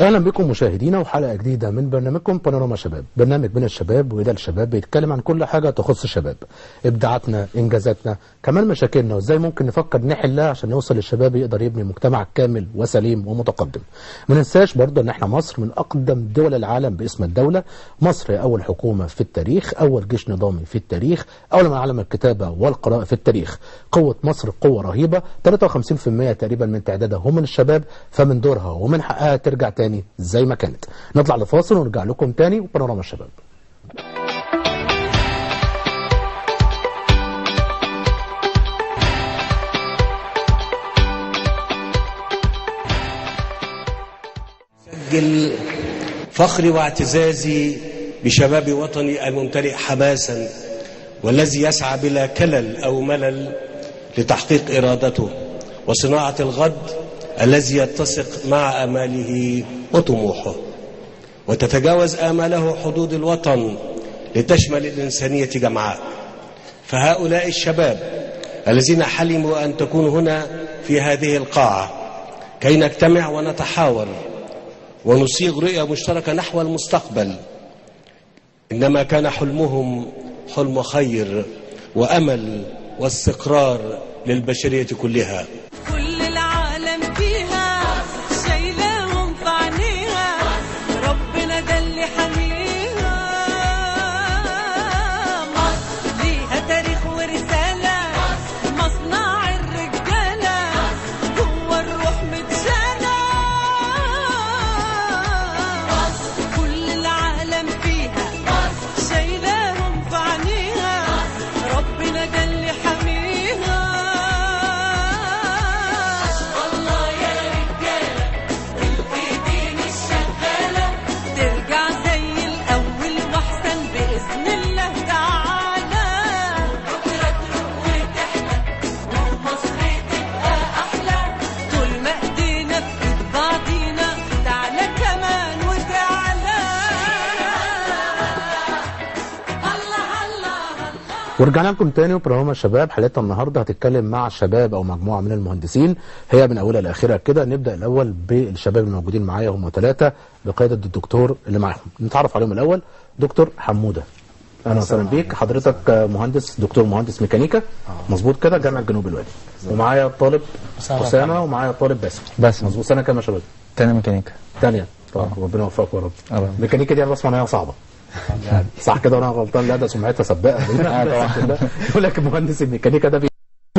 اهلا بكم مشاهدينا وحلقه جديده من برنامجكم بانوراما شباب برنامج بين الشباب وإلى الشباب بيتكلم عن كل حاجه تخص الشباب ابداعاتنا انجازاتنا كمان مشاكلنا وازاي ممكن نفكر نحلها عشان يوصل الشباب يقدر يبني مجتمع كامل وسليم ومتقدم ما ننساش برضه ان احنا مصر من اقدم دول العالم باسم الدوله مصر هي اول حكومه في التاريخ اول جيش نظامي في التاريخ اول من علم الكتابه والقراءه في التاريخ قوه مصر قوه رهيبه 53% تقريبا من تعدادها هم من الشباب فمن دورها ومن حقها ترجع تاني زي ما كانت نطلع لفاصل ونرجع لكم تاني وبانوراما الشباب سجل فخري واعتزازي بشباب وطني الممتلئ حماسا والذي يسعى بلا كلل أو ملل لتحقيق إرادته وصناعة الغد الذي يتسق مع آماله وطموحه وتتجاوز آماله حدود الوطن لتشمل الإنسانية جمعاء فهؤلاء الشباب الذين حلموا أن تكونوا هنا في هذه القاعة كي نجتمع ونتحاور ونصيغ رؤية مشتركة نحو المستقبل إنما كان حلمهم حلم خير وأمل واستقرار للبشرية كلها كل العالم فيها شايلاهم في عينيها ربنا ده اللي حميها مصر ليها تاريخ ورسالة مصنع الرجالة جوه الروح متشالة كل العالم فيها شايلاهم في عينيها ربنا ده اللي حميها الله يا رجالة الإيدين الشغالة ترجع زي الأول وأحسن بإذن الله تعالى بكرة تروح وتحلى ومصر تبقى أحلى طول ما إيدينا في إيد بعضينا تعالى كمان وتعالى الله الله الله ورجعنا لكم تاني وبرنامج الشباب حلقتنا النهارده هتتكلم مع الشباب او مجموعه من المهندسين هي من اولها لاخرها كده نبدا الاول بالشباب الموجودين معايا هم ثلاثه بقياده الدكتور اللي معاهم نتعرف عليهم الاول دكتور حموده اهلا وسهلا بيك حضرتك مهندس دكتور مهندس ميكانيكا مظبوط كده جامعه جنوب الوادي ومعايا طالب أسامة اسامه محمد. ومعايا طالب باسم باسم. مظبوط سنه كام يا شباب تاني ميكانيكا ثانيه طبعا ربنا يوفقك يا رب آه. الميكانيكا دي انا بسمع ان هي صعبه صح كده وانا غلطان لا ده سمعتها سباقه آه، طبعا. يقول لك مهندس الميكانيكا ده بي...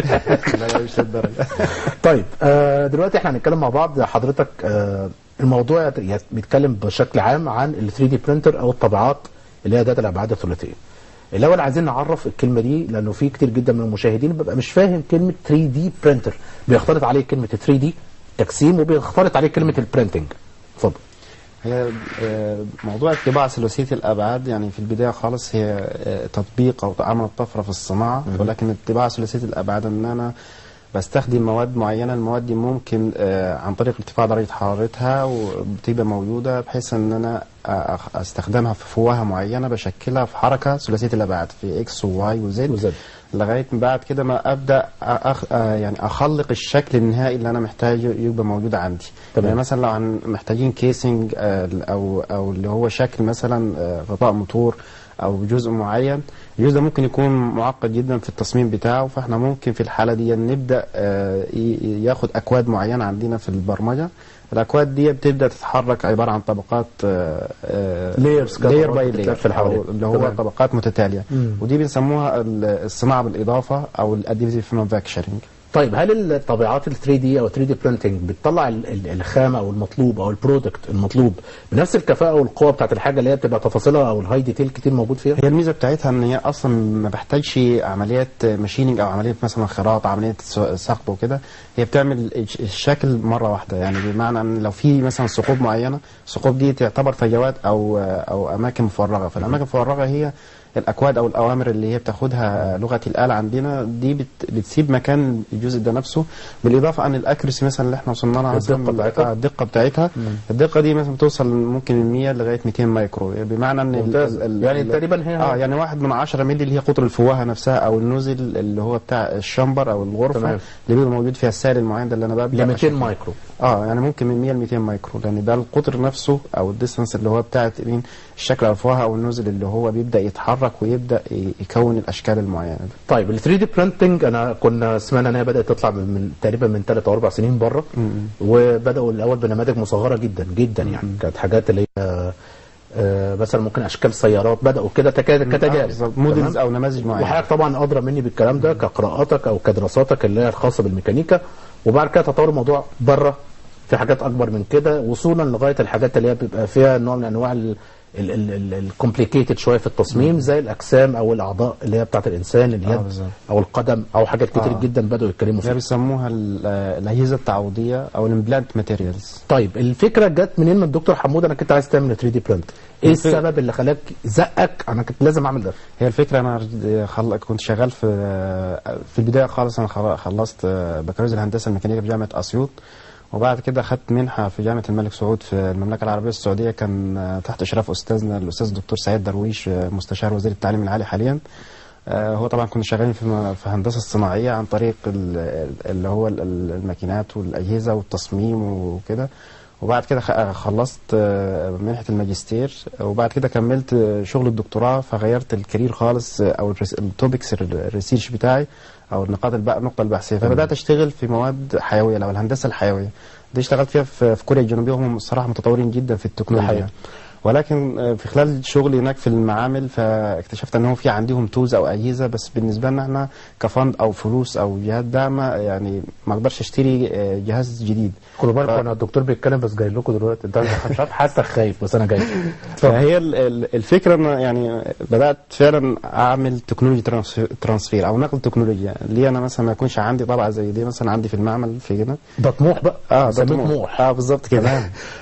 طيب آه دلوقتي احنا هنتكلم مع بعض حضرتك آه الموضوع يت- بيتكلم بشكل عام عن ال 3 دي برينتر او الطابعات اللي هي ذات الابعاد الثلاثيه. الاول عايزين نعرف الكلمه دي لانه في كتير جدا من المشاهدين بيبقى مش فاهم كلمه 3 دي برينتر بيختلط عليه كلمه 3 دي تجسيم وبيختلط عليه كلمه البرينتنج. اتفضل. هي آه، موضوع الطباعة ثلاثية الأبعاد يعني في البداية خالص هي آه، تطبيق أو عمل طفرة في الصناعة ولكن الطباعة ثلاثية الأبعاد إن أنا بستخدم مواد معينة المواد دي ممكن آه، عن طريق ارتفاع درجة حرارتها وبتبقى موجودة بحيث إن أنا آه، أخ- أستخدمها في فوهة معينة بشكلها في حركة ثلاثية الأبعاد في إكس وواي وزد وزد. لغايه من بعد كده ما ابدا أخ... آه يعني اخلق الشكل النهائي اللي انا محتاجه يبقى موجود عندي تمام. يعني مثلا لو عن محتاجين كيسنج آه او او اللي هو شكل مثلا آه غطاء موتور او جزء معين الجزء ده ممكن يكون معقد جدا في التصميم بتاعه فاحنا ممكن في الحاله دي نبدا آه ي- ياخد اكواد معينه عندنا في البرمجه الاكواد دي بتبدا تتحرك عباره عن طبقات Layers كده، لاير طبقات باي بتتلف لاير حواليه. اللي هو تمام. طبقات متتاليه مم. ودي بنسموها ال- الصناعه بالاضافه او الاديتيف مانوفاكتشرنج طيب هل الطابعات ال 3 دي او 3 دي برينتنج بتطلع ال- ال- الخامه او المطلوب او البرودكت المطلوب بنفس الكفاءه والقوه بتاعت الحاجه اللي هي بتبقى تفاصيلها او الهاي ديتيل كتير موجود فيها؟ هي الميزه بتاعتها ان هي اصلا ما بحتاجش عمليات ماشيننج او عمليه مثلا خراط عمليه س- ثقب وكده هي بتعمل الش- الشكل مره واحده يعني بمعنى ان لو في مثلا ثقوب معينه الثقوب دي تعتبر فجوات او او اماكن مفرغه فالاماكن المفرغه هي الاكواد او الاوامر اللي هي بتاخدها لغه الاله عندنا دي بت بتسيب مكان الجزء ده نفسه بالاضافه ان الاكريسي مثلا اللي احنا وصلنا لها مثلاً الدقة بتاعتها؟ آه، الدقه بتاعتها الدقه دي مثلا بتوصل ممكن من 100 لغايه 200 مايكرو بمعنى ان ال- ممتاز. ال- ال- يعني ال- تقريبا هي- اه يعني واحد من 10 مللي اللي هي قطر الفوهه نفسها او النوزل اللي هو بتاع الشمبر او الغرفه تمام. اللي بيبقى موجود فيها السائل المعين ده اللي انا ببدا ل 200 أشوفه. مايكرو اه يعني ممكن من 100 ل 200 مايكرو لان ده القطر نفسه او الديستانس اللي هو بتاع مين الشكل او الفوهه او النوزل اللي هو بيبدا يتحرك ويبدا ي- يكون الاشكال المعينه دي. طيب ال 3 دي برينتنج انا كنا سمعنا ان هي بدات تطلع من, من تقريبا من 3 او 4 سنين بره وبداوا الاول بنماذج مصغره جدا جدا يعني كانت حاجات اللي هي آه، مثلا ممكن اشكال سيارات بداوا كده تكاد- آه، كتجارب بالظبط. موديلز تمام؟ او نماذج معينه وحضرتك طبعا ادرى مني بالكلام ده كقراءاتك او كدراساتك اللي هي الخاصه بالميكانيكا وبعد كده تطور الموضوع بره في حاجات اكبر من كده وصولا لغايه الحاجات اللي هي بيبقى فيها نوع من انواع الكومبليكيتد شويه في التصميم زي الاجسام او الاعضاء اللي هي بتاعت الانسان اليد بالظبط. او القدم او حاجات كتير آه. جدا بداوا يتكلموا اللي فيها بيسموها ال- آه، الاجهزه التعويضيه او الامبلانت ماتيريالز طيب الفكره جت منين من الدكتور حمود انا كنت عايز تعمل 3 دي برنت ايه الف- السبب اللي خلاك زقك انا كنت لازم اعمل ده هي الفكره انا خل... كنت شغال في في البدايه خالص انا خل- خلصت بكالوريوس الهندسه الميكانيكيه في جامعه اسيوط وبعد كده خدت منحه في جامعه الملك سعود في المملكه العربيه السعوديه كان تحت اشراف استاذنا الاستاذ الدكتور سعيد درويش مستشار وزير التعليم العالي حاليا آه، هو طبعا كنا شغالين في م- في هندسه الصناعيه عن طريق ال- اللي هو ال- ال- الماكينات والاجهزه والتصميم وكده وبعد كده خ- خلصت آه، منحه الماجستير وبعد كده كملت آه، شغل الدكتوراه فغيرت الكارير خالص آه، او الرس- التوبكس الريسيرش بتاعي او النقاط الب- النقطه البحثيه فبدات اشتغل في مواد حيويه او الهندسه الحيويه دي اشتغلت فيها في في كوريا الجنوبيه وهم الصراحه متطورين جدا في التكنولوجيا الحقيقة. ولكن آه، في خلال شغلي هناك في المعامل فاكتشفت ان هو في عندهم تولز او اجهزه بس بالنسبه لنا احنا كفند او فلوس او جهات داعمه يعني ما اقدرش اشتري آه، جهاز جديد خدوا بالكم ف- انا الدكتور بيتكلم بس جاي لكم دلوقتي انت مش عارف حاسك خايف بس انا جاي فهي ال- ال- الفكره ان يعني بدات فعلا اعمل تكنولوجي ترانس- ترانسفير او نقل تكنولوجيا ليه انا مثلا ما يكونش عندي طبعه زي دي مثلا عندي في المعمل في هنا ده طموح بقى اه ده سميه طموح طموح اه بالظبط كده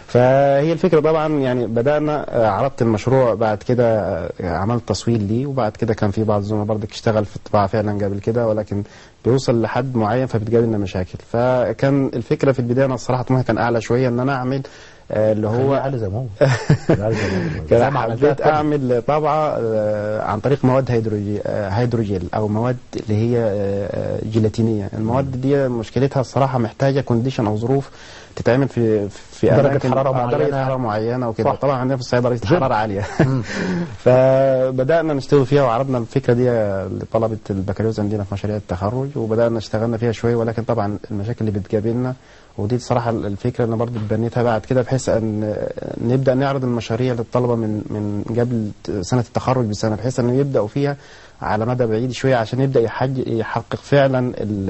فهي الفكره طبعا يعني بدانا آه، عرضت المشروع بعد كده آه، عملت تصوير ليه وبعد كده كان في بعض الزملاء برضك اشتغل في الطباعه فعلا قبل كده ولكن بيوصل لحد معين فبتقابلنا مشاكل فكان الفكره في البدايه انا الصراحه طموحي كان اعلى شويه ان انا اعمل آه، اللي هو هو عالي زي ما هو عالي زي ما هو. زي كان ما عملتها حبيت التانية. اعمل طبعه آه، عن طريق مواد هيدروجي آه، هيدروجيل او مواد اللي هي آه، آه، جيلاتينيه المواد دي مشكلتها الصراحه محتاجه كونديشن او ظروف تتعمل في في درجة أماكن- حرارة آه، معينة. درجه حراره معينه وكده صح. طبعا عندنا في الصعيد درجه الحراره عاليه فبدانا نشتغل فيها وعرضنا الفكره دي لطلبه البكالوريوس عندنا في مشاريع التخرج وبدانا اشتغلنا فيها شويه ولكن طبعا المشاكل اللي بتقابلنا ودي الصراحه الفكره اللي برضه بنيتها بعد كده بحيث ان نبدا نعرض المشاريع للطلبه من من قبل سنه التخرج بسنه بحيث انه يبداوا فيها على مدى بعيد شويه عشان يبدا يحج يحقق فعلا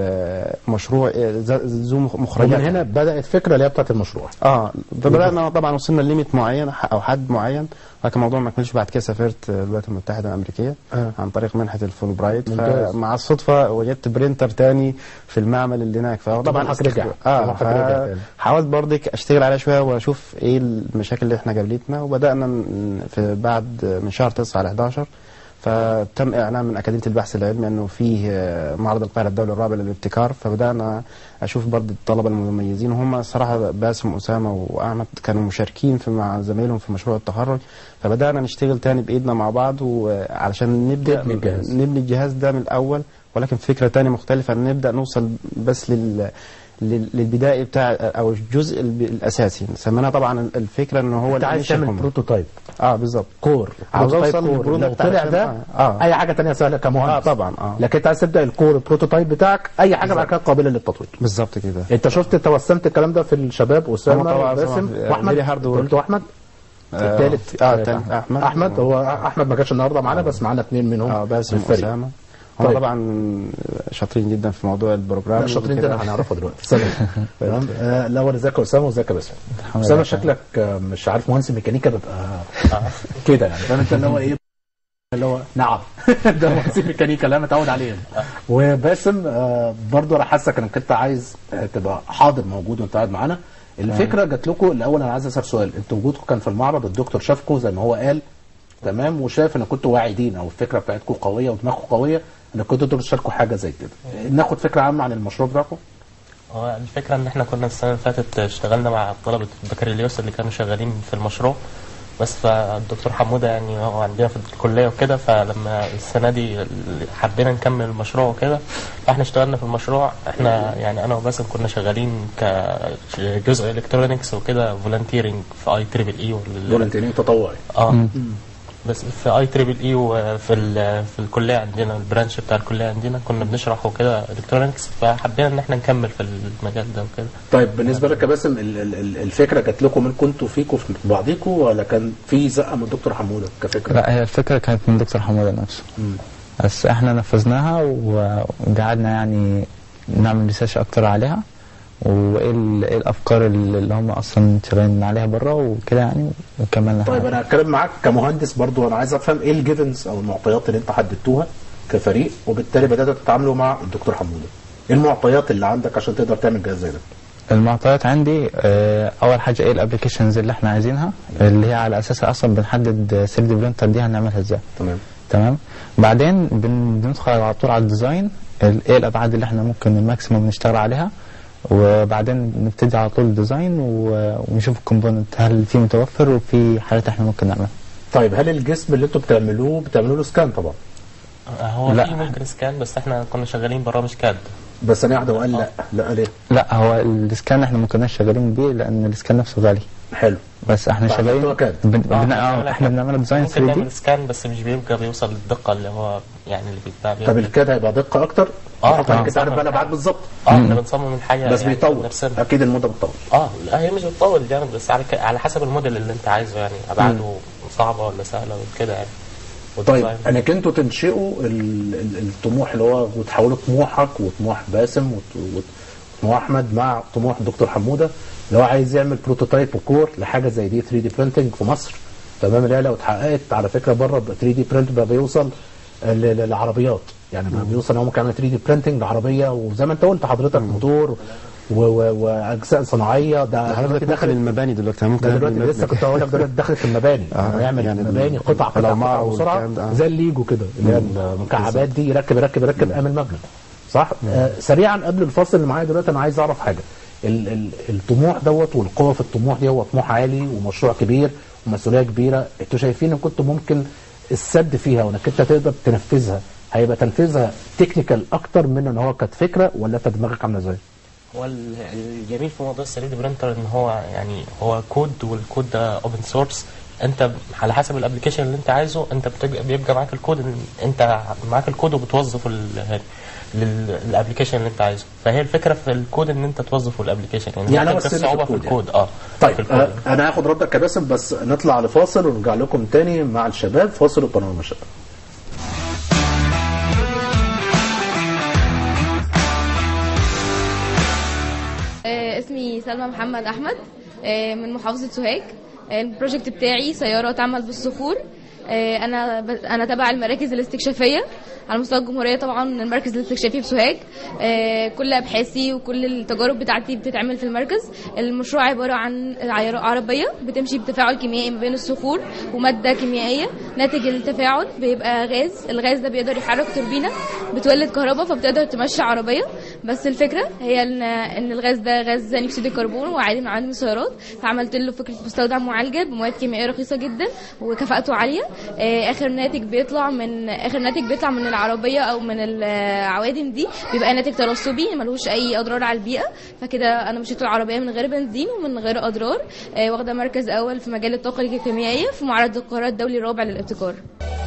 المشروع ذو مخرجات ومن هنا بدات فكره اللي هي بتاعت المشروع اه فبدانا طبعا وصلنا لليميت معين ح- او حد معين لكن الموضوع ما كملش بعد كده سافرت الولايات المتحده الامريكيه آه. عن طريق منحه الفول برايت ممتاز. فمع الصدفه وجدت برينتر تاني في المعمل اللي هناك فطبعا طموحك رجع. اه طموحك رجع تاني. حاولت برضك اشتغل عليها شويه واشوف ايه المشاكل اللي احنا قابلتنا وبدانا ن- في بعد من شهر 9 على 11 فتم اعلان من اكاديميه البحث العلمي انه فيه آه، معرض القاهره الدولي الرابع للابتكار فبدانا اشوف برضه الطلبه المميزين وهم صراحه باسم اسامه واحمد كانوا مشاركين في مع زمايلهم في مشروع التخرج فبدانا نشتغل تاني بايدنا مع بعض وعلشان نبدا تبني الجهاز. نبني الجهاز ده من الاول ولكن فكره تانية مختلفه ان نبدا نوصل بس لل لل- للبدائي بتاع او الجزء الب- الاساسي سميناها طبعا الفكره ان هو انت عايز الinitial تعمل component. بروتوتايب اه بالظبط كور عاوز بروتوتايب أوصل كور. لو للبرودكت طلع علشان- ده آه. اي حاجه تانية سهله كمهندس اه طبعا اه لكن انت عايز تبدا الكور البروتوتايب بتاعك اي حاجه بعد كده قابله للتطوير بالظبط كده انت شفت توسمت الكلام ده في الشباب اسامه طبعاً وباسم طبعاً. واحمد very hard work. قلت احمد آه، الثالث اه الثالث احمد احمد هو احمد ما كانش النهارده معانا بس معانا اثنين منهم اه باسم من الفريق. اسامه هم طيب. طبعا شاطرين جدا في موضوع البروجرام لا شاطرين ده هنعرفها دلوقتي سلام تمام آه، الاول ازيك يا اسامه وازيك يا باسم اسامه شكلك آه، مش عارف مهندس ميكانيكا بيبقى كده يعني فاهم انت اللي هو ايه اللي هو نعم ده مهندس ميكانيكا اللي انا متعود عليه وباسم آه، برضو انا حاسك انك انت عايز آه، تبقى حاضر موجود وانت قاعد معانا الفكره جات لكم الاول انا عايز اسال سؤال انتوا وجودكم كان في المعرض الدكتور شافكم زي ما هو قال تمام وشايف ان كنتوا واعدين او الفكره بتاعتكم قويه ودماغكم قويه ان كنتوا تقدروا تشاركوا حاجه زي كده ناخد فكره عامه عن المشروع بتاعكم هو الفكرة إن إحنا كنا السنة اللي فاتت اشتغلنا مع طلبة البكالوريوس اللي كانوا شغالين في المشروع بس فالدكتور حمودة يعني هو عندنا في الكلية وكده فلما السنة دي حبينا نكمل المشروع وكده فاحنا اشتغلنا في المشروع احنا يعني أنا وباسم كنا شغالين كجزء الكترونكس وكده فولنتيرنج في اي تريبل اي فولنتيرين تطوعي اه بس في اي تريبل اي وفي ال- في الكليه عندنا البرانش بتاع الكليه عندنا كنا بنشرح وكده الكترونكس فحبينا ان احنا نكمل في المجال ده وكده طيب بالنسبه لك يا باسم ال- ال- ال- الفكره جات لكم من كنتوا فيكم في بعضيكم ولا كان في زقه من الدكتور حموده كفكره؟ لا هي الفكرة كانت من دكتور حمودة نفسه بس احنا نفذناها و- وقعدنا يعني نعمل ريسيرش اكتر عليها وايه ال- إيه الافكار اللي اللي هم اصلا شغالين عليها بره وكده يعني وكملنا طيب حاجة. انا هتكلم معاك كمهندس برضو انا عايز افهم ايه الجيفنز او المعطيات اللي انت حددتوها كفريق وبالتالي بداتوا تتعاملوا مع الدكتور حموده ايه المعطيات اللي عندك عشان تقدر تعمل جهاز زي ده؟ المعطيات عندي آه، اول حاجه ايه الابلكيشنز اللي احنا عايزينها اللي هي على اساسها اصلا بنحدد 3 دي برينتر دي هنعملها ازاي تمام تمام بعدين بن- بندخل على طول على الديزاين ال- ايه الابعاد اللي احنا ممكن الماكسيموم نشتغل عليها وبعدين نبتدي على طول الديزاين و- ونشوف الكومبوننت هل في متوفر وفي حاجات احنا ممكن نعملها طيب هل الجسم اللي انتوا بتعملوه بتعملوا له سكان طبعا هو لا. في ممكن سكان بس احنا كنا شغالين برامج كاد بس انا واحده وقال لا لا ليه؟ لا هو السكان احنا ما كناش شغالين بيه لان السكان نفسه غالي حلو بس احنا طب شغالين عملتوها كاد؟ بن... آه، بن... آه احنا بنعملها ديزاين ممكن 3 نعمل دي سكان بس مش بيبقى بيوصل للدقه اللي هو يعني اللي بيتباع بيها طب الكاد هيبقى دقه اكتر؟ اه طبعا طبعا انت عارف بقى الابعاد بالظبط اه احنا بنصمم الحاجه بس يعني بيطول بنرسمها. اكيد المده بتطول اه لا هي مش بتطول جامد بس على ك... على حسب الموديل اللي انت عايزه يعني ابعاده صعبه ولا سهله وكده يعني طيب والديزاين. انك انتوا تنشئوا ال- ال- الطموح اللي هو وتحولوا طموحك وطموح باسم وط- وطموح احمد مع طموح الدكتور حموده اللي هو عايز يعمل بروتوتايب وكور لحاجه زي دي 3 دي برينتنج في مصر تمام اللي هي لو اتحققت على فكره بره 3 دي برنت بقى بيوصل ل- ل- للعربيات يعني بقى بيوصل ان هو ممكن يعمل 3 دي برينتنج لعربيه وزي ما انت قلت حضرتك موتور و- و- واجزاء صناعيه ده حضرتك دلوقتي داخل داخل المباني دلوقتي ممكن ده نعمل دلوقتي مبنى. لسه كنت هقول لك دلوقتي داخل في المباني آه، يعني يعمل يعني مباني قطع قطع الأوماع قطع بسرعه والكلام ده، آه. زي الليجو كده اللي هي المكعبات دي يركب يركب يركب قام المبنى صح آه سريعا قبل الفصل اللي معايا دلوقتي انا عايز اعرف حاجه ال ال الطموح دوت والقوه في الطموح دي هو طموح عالي ومشروع كبير ومسؤوليه كبيره انتوا شايفين ان كنتوا ممكن السد فيها وانك انت تقدر تنفذها هيبقى تنفيذها تكنيكال اكتر من ان هو كانت فكره ولا انت دماغك عامله ازاي؟ هو ال- الجميل في موضوع ال 3 دي برينتر ان هو يعني هو كود والكود ده اوبن سورس انت على حسب الابلكيشن اللي انت عايزه انت بتبقى بيبقى معاك الكود إن انت معاك الكود وبتوظفه لل- لل- للابلكيشن اللي انت عايزه فهي الفكره في الكود ان انت توظفه الابلكيشن يعني هو ممكن السر في الصعوبه في الكود الكود اه طيب في الكود. آه انا هاخد ردك يا باسم بس نطلع لفاصل ونرجع لكم تاني مع الشباب فاصل وبانوراما شباب آه، اسمي سلمى محمد احمد آه، من محافظه سوهاج آه، البروجكت بتاعي سياره تعمل بالصخور آه، انا ب... انا تبع المراكز الاستكشافيه على مستوى الجمهوريه طبعا المركز الاستكشافي في سوهاج آه، كل ابحاثي وكل التجارب بتاعتي بتتعمل في المركز المشروع عباره عن عيار- عربيه بتمشي بتفاعل كيميائي ما بين الصخور وماده كيميائيه ناتج التفاعل بيبقى غاز الغاز ده بيقدر يحرك توربينه بتولد كهرباء فبتقدر تمشي عربيه بس الفكره هي ان ان الغاز ده غاز ثاني اكسيد الكربون وعادي من عالم السيارات فعملت له فكره مستودع معالجه بمواد كيميائيه رخيصه جدا وكفاءته عاليه آه، اخر ناتج بيطلع من اخر ناتج بيطلع من العربيه او من العوادم دي بيبقى ناتج ترسبي ملهوش اي اضرار على البيئه فكده انا مشيت العربيه من غير بنزين ومن غير اضرار آه، واخده مركز اول في مجال الطاقه الكيميائيه في معرض القاهره الدولي الرابع للابتكار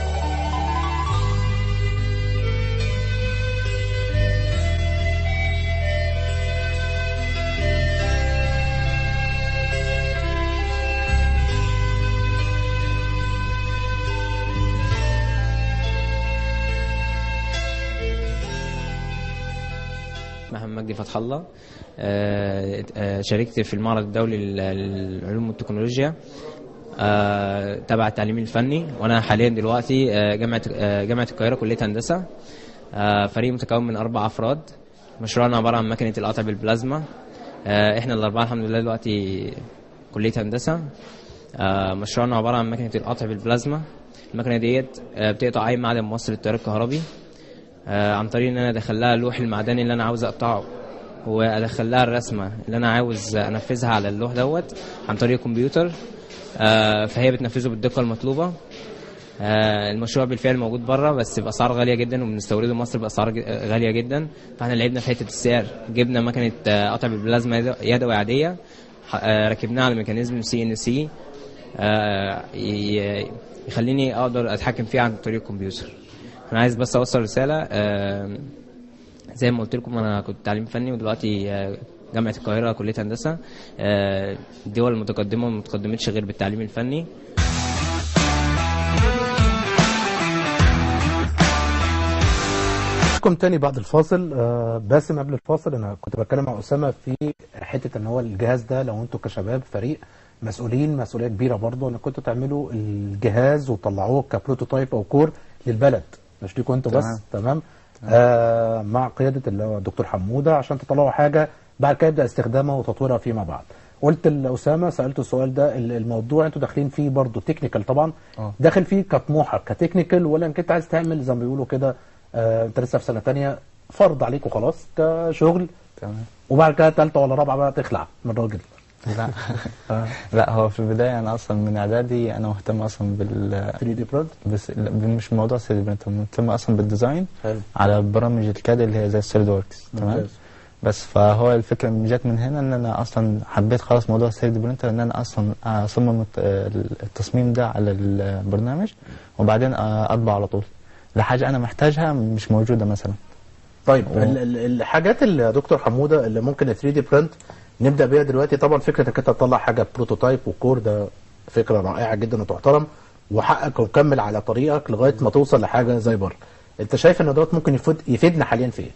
محمد مجدي فتح الله آه، آه، شاركت في المعرض الدولي للعلوم والتكنولوجيا آه، تبع التعليم الفني وانا حاليا دلوقتي آه، جامعه آه، جامعه القاهره كليه هندسه آه، فريق متكون من اربع افراد مشروعنا عباره عن ماكينه القطع بالبلازما آه، احنا الاربعه الحمد لله دلوقتي كليه هندسه آه، مشروعنا عباره عن ماكينه القطع بالبلازما المكنه ديت آه، بتقطع اي معدن موصل للتيار الكهربي آه، عن طريق ان انا ادخل لها اللوح المعدني اللي انا عاوز اقطعه وادخل لها الرسمه اللي انا عاوز انفذها على اللوح دوت عن طريق الكمبيوتر آه، فهي بتنفذه بالدقه المطلوبه آه، المشروع بالفعل موجود بره بس باسعار غاليه جدا وبنستورده مصر باسعار ج- غاليه جدا فاحنا لعبنا في حته السعر جبنا مكنه آه، قطع بالبلازما يد- يدوي عاديه ح- آه، ركبناها على ميكانيزم سي ان سي يخليني اقدر اتحكم فيه عن طريق الكمبيوتر انا عايز بس اوصل رساله آه، زي ما قلت لكم انا كنت تعليم فني ودلوقتي آه، جامعه القاهره كليه هندسه آه، الدول المتقدمه ما متقدمتش غير بالتعليم الفني معكم تاني بعد الفاصل آه، باسم قبل الفاصل انا كنت بتكلم مع اسامه في حته ان هو الجهاز ده لو انتوا كشباب فريق مسؤولين مسؤوليه كبيره برضه ان كنتوا تعملوا الجهاز وتطلعوه كبروتوتايب او كور للبلد مش ليكوا انتوا بس تمام آه مع قياده اللي هو الدكتور حموده عشان تطلعوا حاجه بعد كده يبدا استخدامها وتطويرها فيما بعد قلت لاسامه سالته السؤال ده ال- الموضوع انتوا داخلين فيه برضه تكنيكال طبعا اه. داخل فيه كطموحك كتكنيكال ولا انك انت عايز تعمل زي ما بيقولوا كده آه انت لسه في سنه تانية فرض عليك وخلاص كشغل تمام وبعد كده ثالثه ولا رابعه بقى تخلع من الراجل لا لا هو في البدايه انا اصلا من اعدادي انا مهتم اصلا بال 3 دي برنت بس لا، مش موضوع 3 دي برينتر مهتم اصلا بالديزاين حلو على برامج الكاد اللي هي زي السوليد وركس تمام ممتاز. بس فهو الفكره من جت من هنا ان انا اصلا حبيت خلاص موضوع 3 دي برينتر ان انا اصلا اصمم الت- التصميم ده على البرنامج وبعدين اطبع على طول لحاجه انا محتاجها مش موجوده مثلا طيب و- ال- ال- الحاجات اللي يا دكتور حموده اللي ممكن 3 دي برنت نبدا بيها دلوقتي طبعا فكره انك انت تطلع حاجه بروتوتايب وكور ده فكره رائعه جدا وتحترم وحقك وكمل على طريقك لغايه ما توصل لحاجه زي بره انت شايف ان دوت ممكن يفيد يفيدنا حاليا في ايه؟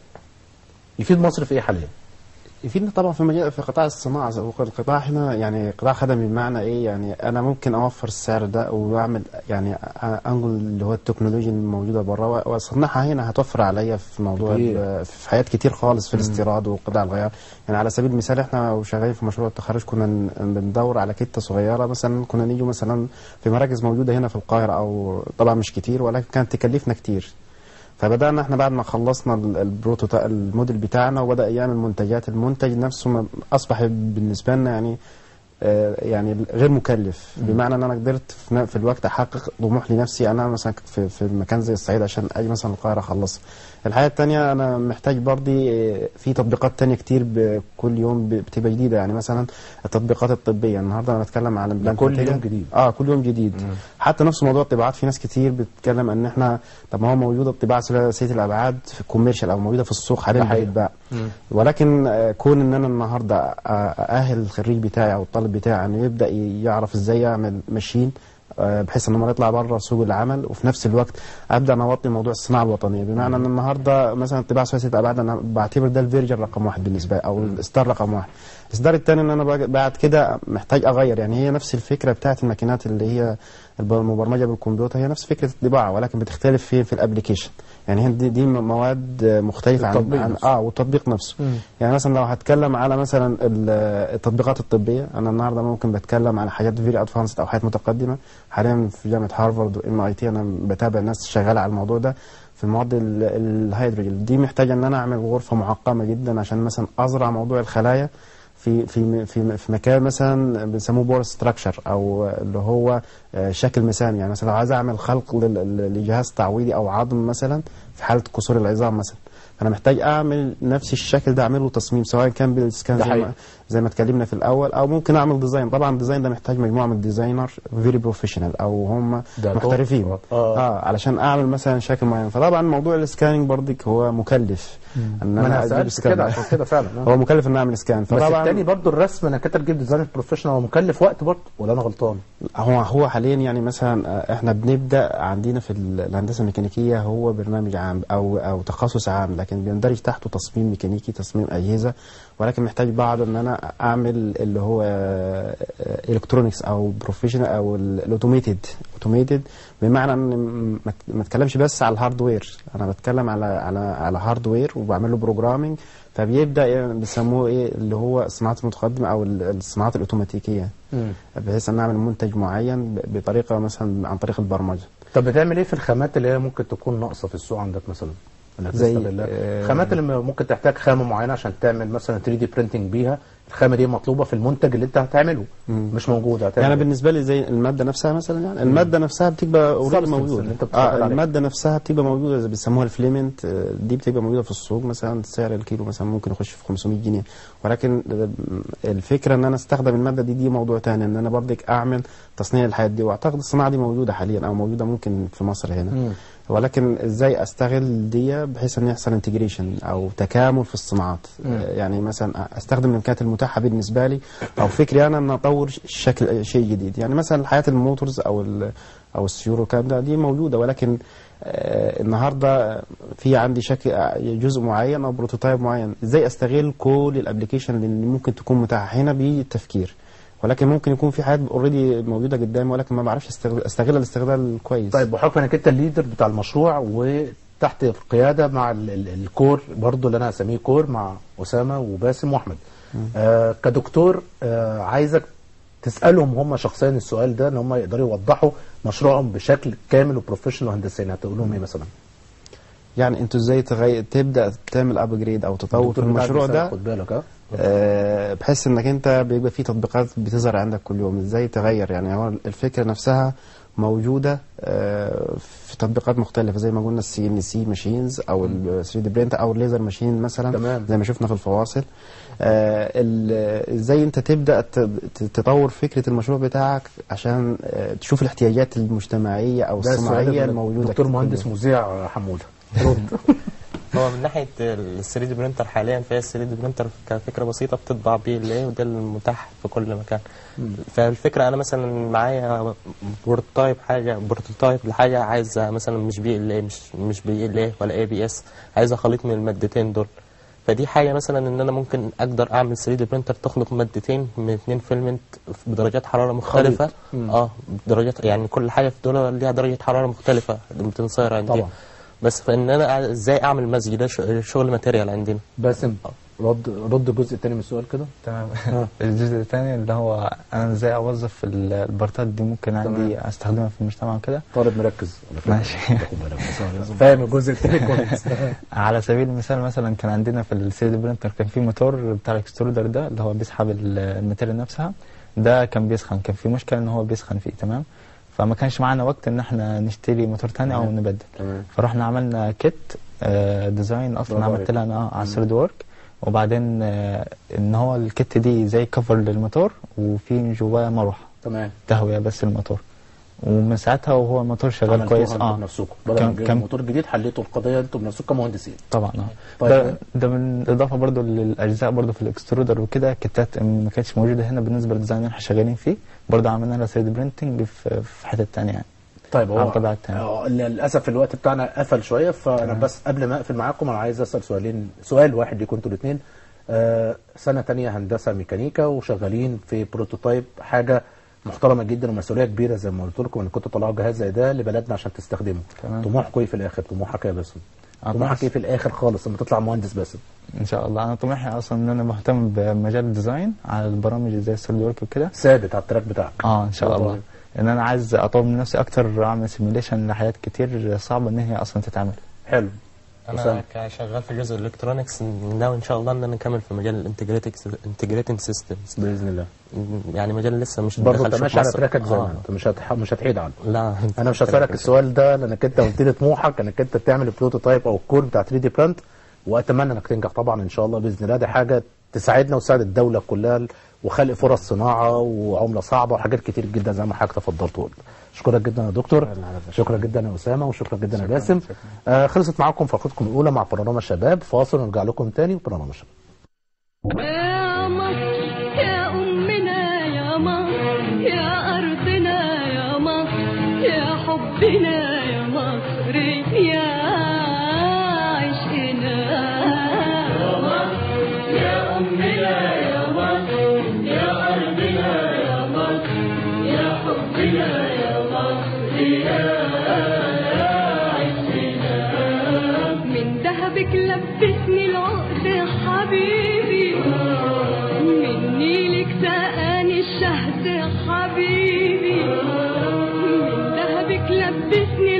يفيد مصر في ايه حاليا؟ يفيدنا طبعا في مجال في قطاع الصناعه القطاع هنا يعني قطاع خدمي بمعنى ايه يعني انا ممكن اوفر السعر ده واعمل يعني انقل اللي هو التكنولوجيا الموجوده بره واصنعها هنا هتوفر عليا في موضوع كتير. ال- في حاجات كتير خالص في الاستيراد وقطاع الغيار يعني على سبيل المثال احنا وشغالين في مشروع التخرج كنا ن- بندور على كتة صغيره مثلا كنا نيجي مثلا في مراكز موجوده هنا في القاهره او طبعا مش كتير ولكن كانت تكلفنا كتير فبدانا احنا بعد ما خلصنا ال- البروتوتايب الموديل بتاعنا وبدا يعمل منتجات المنتج نفسه ما- اصبح بالنسبه لنا يعني آه، يعني غير مكلف بمعنى ان انا قدرت في ن- في الوقت احقق طموح لنفسي انا مثلا كنت في في مكان زي الصعيد عشان اجي مثلا القاهره اخلصها الحاجه الثانيه انا محتاج برضي آه، في تطبيقات تانية كتير ب- كل يوم ب- بتبقى جديده يعني مثلا التطبيقات الطبيه النهارده انا بتكلم عن البلانك كل ماتيريال. يوم جديد. اه كل يوم جديد حتى نفس موضوع الطباعات في ناس كتير بتتكلم ان احنا طب ما هو موجوده الطباعه ثلاثيه الابعاد في الكوميرشال او موجوده في السوق ده حاليا حقيقي. بتتباع ولكن آه، كون ان انا النهارده آه، ااهل الخريج بتاعي او الطالب بتاعي انه يبدا ي- يعرف ازاي يعمل ماشين آه، بحيث انه يطلع بره سوق العمل وفي نفس الوقت ابدا انوطي موضوع الصناعه الوطنيه بمعنى ان النهارده مثلا الطباعه ثلاثيه الابعاد انا بعتبر ده الفيرجن رقم واحد بالنسبه لي او الاصدار رقم واحد الاصدار الثاني ان انا بق- بعد كده محتاج اغير يعني هي نفس الفكره بتاعت الماكينات اللي هي الب- المبرمجه بالكمبيوتر هي نفس فكره الطباعه ولكن بتختلف في في الابلكيشن يعني هي دي, دي مواد مختلفه عن, التطبيق عن نفسه. اه والتطبيق نفسه يعني مثلا لو هتكلم على مثلا ال- التطبيقات الطبيه انا النهارده ممكن بتكلم على حاجات فيري ادفانسد او حاجات متقدمه حاليا في جامعه هارفارد وام اي تي انا بتابع ناس شغاله على الموضوع ده في المواد ال- الهيدروجين دي محتاجه ان انا اعمل غرفه معقمه جدا عشان مثلا ازرع موضوع الخلايا في في في في مكان مثلا بنسموه بور ستراكشر او اللي هو آه، شكل مسامي يعني مثلا لو عايز اعمل خلق لل- لل- لجهاز تعويضي او عظم مثلا في حاله كسور العظام مثلا فانا محتاج اعمل نفس الشكل ده اعمله تصميم سواء كان بالسكان ده زي حقيقي. ما, زي ما اتكلمنا في الاول او ممكن اعمل ديزاين طبعا الديزاين ده محتاج مجموعه من الديزاينر فيري بروفيشنال او هم ده محترفين آه. اه علشان اعمل مثلا شكل معين فطبعا موضوع السكاننج برضك هو مكلف ان ما انا أجيب سالت سكان. كده عشان كده فعلا آه. هو مكلف ان اعمل سكان بس فطبعا التاني برضو الرسم انك انت تجيب ديزاين بروفيشنال هو مكلف وقت برضه ولا انا غلطان؟ هو هو حاليا يعني مثلا آه، احنا بنبدا عندنا في ال- الهندسه الميكانيكيه هو برنامج عام او او تخصص عام لكن بيندرج تحته تصميم ميكانيكي تصميم اجهزه ولكن محتاج بعض ان انا اعمل اللي هو الكترونكس او بروفيشنال او الاوتوميتد اوتوميتد بمعنى ان م- ما ت- ما اتكلمش بس على الهاردوير انا بتكلم على على على هاردوير وبعمل له بروجرامنج فبيبدا يعني بيسموه ايه اللي هو الصناعات المتقدمه او ال- الصناعات الاوتوماتيكيه بحيث ان اعمل منتج معين ب- بطريقه مثلا عن طريق البرمجه طب بتعمل ايه في الخامات اللي هي ممكن تكون ناقصه في السوق عندك مثلا انك زي، تستغلها آه، الخامات اللي ممكن تحتاج خامه معينه عشان تعمل مثلا 3 دي برينتنج بيها الخامه دي مطلوبه في المنتج اللي انت هتعمله مش موجوده هتعمل يعني إيه؟ بالنسبه لي زي الماده نفسها مثلا يعني الماده نفسها بتبقى اوريدي Substance موجوده اللي أنت بتشتغل اه عليها. الماده نفسها بتبقى موجوده زي بيسموها الفليمنت آه، دي بتبقى موجوده في السوق مثلا سعر الكيلو مثلا ممكن يخش في 500 جنيه ولكن آه، الفكره ان انا استخدم الماده دي دي موضوع تاني ان انا برضك اعمل تصنيع الحاجات دي واعتقد الصناعه دي موجوده حاليا او موجوده ممكن في مصر هنا ولكن ازاي استغل دي بحيث ان يحصل انتجريشن او تكامل في الصناعات آه، يعني مثلا استخدم الامكانيات المتاحه بالنسبه لي او فكري انا ان اطور ش- شكل شيء جديد يعني مثلا حياه الموتورز او ال- او السيور والكلام ده دي موجوده ولكن آه، النهارده في عندي شكل آه، جزء معين او بروتوتايب معين ازاي استغل كل الابلكيشن اللي ممكن تكون متاحه هنا بالتفكير ولكن ممكن يكون في حاجات اوريدي موجوده قدامي ولكن ما بعرفش استغل استغلها الاستغلال كويس طيب بحكم انك انت الليدر بتاع المشروع وتحت القياده مع ال ال الكور برضو اللي انا هسميه كور مع اسامه وباسم واحمد آه كدكتور آه عايزك تسالهم هم شخصيا السؤال ده ان هم يقدروا يوضحوا مشروعهم بشكل كامل وبروفيشنال هندسيا هتقول لهم ايه مثلا؟ يعني انتوا ازاي تغير تبدا تعمل ابجريد او تطور في الدكتور بتاعك المشروع بيسأل، ده خد بالك اه آه، بحيث انك انت بيبقى في تطبيقات بتظهر عندك كل يوم ازاي تغير يعني هو الفكره نفسها موجوده آه، في تطبيقات مختلفه زي ما قلنا السي ان سي ماشينز او ال 3 دي برينت او الليزر ماشين مثلا تمام. زي ما شفنا في الفواصل آه، ال- ازاي انت تبدا ت- ت- تطور فكره المشروع بتاعك عشان آه، تشوف الاحتياجات المجتمعيه او ده السؤال الصناعيه اللي الموجوده دكتور كل مهندس يوم. مذيع حموده رد هو من ناحيه ال 3 دي برينتر حاليا فهي ال 3 دي برينتر كفكره بسيطه بتطبع بيه الايه وده المتاح في كل مكان فالفكره انا مثلا معايا بروتوتايب حاجه بروتوتايب لحاجه عايز مثلا مش بي ال اي مش مش بي ال اي ولا اي بي اس عايز اخلط من المادتين دول فدي حاجه مثلا ان انا ممكن اقدر اعمل 3 دي برينتر تخلط مادتين من اتنين فيلمنت بدرجات حراره مختلفه اه درجات يعني كل حاجه في دول ليها درجه حراره مختلفه بتنصهر عندي طبعا. بس فان انا ازاي اعمل مزج ده ش- شغل ماتيريال عندنا باسم رد رد الجزء الثاني من السؤال كده تمام الجزء الثاني اللي هو انا ازاي اوظف ال- البارتات دي ممكن عندي استخدمها في المجتمع وكده طالب مركز على فكرة. ماشي. خد بالك بس. فاهم الجزء الثاني كويس على سبيل المثال مثلا كان عندنا في ال 3 دي برينتر كان في موتور بتاع الاكسترودر ده اللي هو بيسحب ال- الماتيريال نفسها ده كان بيسخن كان في مشكله ان هو بيسخن فيه تمام فما كانش معانا وقت ان احنا نشتري موتور تاني او نبدل تمام فرحنا عملنا كيت آه، ديزاين اصلا برافو عملت عليك. لها انا على السوليد وورك وبعدين آه، ان هو الكيت دي زي كفر للموتور وفي جواه مروحه تمام تهويه بس الموتور ومن ساعتها وهو الموتور شغال عملتوها كويس انتوا اه بنفسكم بدل ما كم- تجيبوا كم- موتور جديد حليتوا القضيه انتوا بنفسكم كمهندسين طبعا اه طيب. ده, ده من اضافه برضو للاجزاء برضو في الاكسترودر وكده كتات ما كانتش موجوده هنا بالنسبه للديزاين اللي احنا شغالين فيه برضو عملنا لها 3 دي برينتنج في في حته ثانيه يعني طيب على هو طبيعة تانية. آه، للاسف الوقت بتاعنا قفل شويه فانا بس قبل ما اقفل معاكم انا عايز اسال سؤالين سؤال واحد ليكم انتوا الاثنين آه سنه تانية هندسه ميكانيكا وشغالين في بروتوتايب حاجه محترمه جدا ومسؤوليه كبيره زي ما قلت لكم ان كنتوا طلعوا جهاز زي ده لبلدنا عشان تستخدمه تمام. طموحكم ايه في الاخر طموحك إيه يا باسم آه، طموحك طموح- ايه في الاخر خالص لما تطلع مهندس باسم ان شاء الله انا طموحي اصلا ان انا مهتم بمجال الديزاين على البرامج زي السوليد وورك وكده ثابت على التراك بتاعك اه ان شاء برافو الله عليك. ان انا عايز اطور من نفسي اكتر اعمل سيميوليشن لحاجات كتير صعبه ان هي اصلا تتعمل حلو أسامة. انا كشغال في جزء الالكترونكس ناوي ان شاء الله ان انا اكمل في مجال الانتجريتنج سيستمز باذن الله يعني مجال لسه مش برضه دخلش انت في ماشي على مصر. تراكك زي ما آه. انت مش هتح... مش هتحيد عنه لا انا مش هسالك السؤال ده لانك انت قلت لي طموحك انك انت تعمل البروتوتايب او الكور بتاع 3 دي بلانت واتمنى انك تنجح طبعا ان شاء الله باذن الله دي حاجه تساعدنا وتساعد الدوله كلها وخلق فرص صناعه وعمله صعبه وحاجات كتير جدا زي ما حضرتك تفضلت وقلت اشكرك جدا يا دكتور شكرا جدا يا اسامه وشكرا جدا يا باسم آه خلصت معاكم فقرتكم الاولى مع بانوراما شباب فاصل ونرجع لكم تاني بانوراما شباب يا مصر يا أمنا يا مصر يا أرضنا يا مصر يا حبنا يا مصر يا عشقنا يا مصر يا أمنا يا مصر يا أرضنا يا مصر يا حبنا يا مصر يا عشقنا من ذهبك لبسني العقد حبيبي من نيلك سقاني الشهد حبيبي من ذهبك لبسني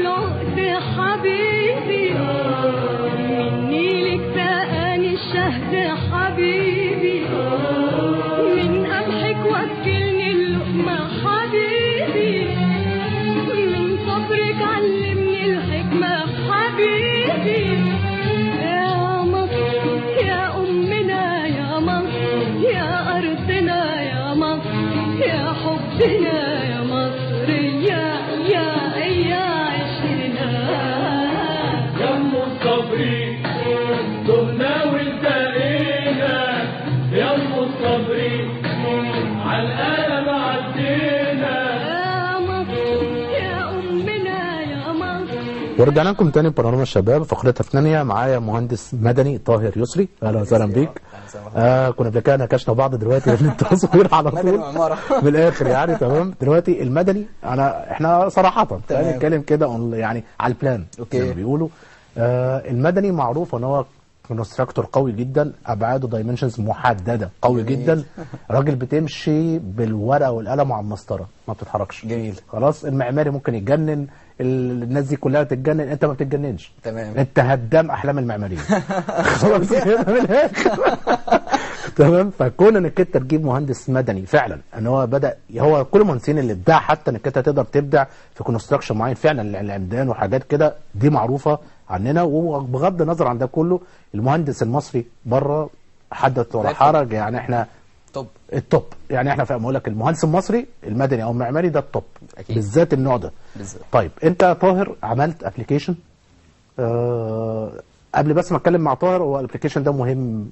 صبري دهنا والتقينا يا ام الصبري على القلم عدينا يا مصر يا أمنا يا مصر ورجعنا لكم تاني بانوراما الشباب فقرتها الثانيه معايا مهندس مدني طاهر يسري اهلا وسهلا بيك آه كنا قبل كده ناقشنا بعض دلوقتي في التصوير على مدني طول وعمارة. من الاخر يعني تمام دلوقتي المدني انا احنا صراحه تمام. خلينا نتكلم كده on- يعني على البلان أوكي. زي ما بيقولوا آه المدني معروف ان هو كونستراكتور قوي جدا ابعاده دايمنشنز محدده قوي جميل. جدا راجل بتمشي بالورقه والقلم وعلى المسطره ما بتتحركش جميل خلاص المعماري ممكن يتجنن ال- الناس دي كلها تتجنن انت ما بتتجننش تمام انت هدام احلام المعماريين خلاص كده من الاخر تمام فكون انك انت تجيب مهندس مدني فعلا ان هو بدا هو كل المهندسين اللي ابداع حتى انك انت تقدر تبدع في كونستراكشن معين فعلا العمدان وحاجات كده دي معروفه عننا وبغض النظر عن ده كله المهندس المصري بره حدث ولا زي الفل. حرج يعني احنا طب التوب يعني احنا فاهم اقول لك المهندس المصري المدني او المعماري ده التوب أكيد. بالذات النوع ده بالظبط طيب انت يا طاهر عملت ابلكيشن آه قبل بس ما اتكلم مع طاهر هو الابلكيشن ده مهم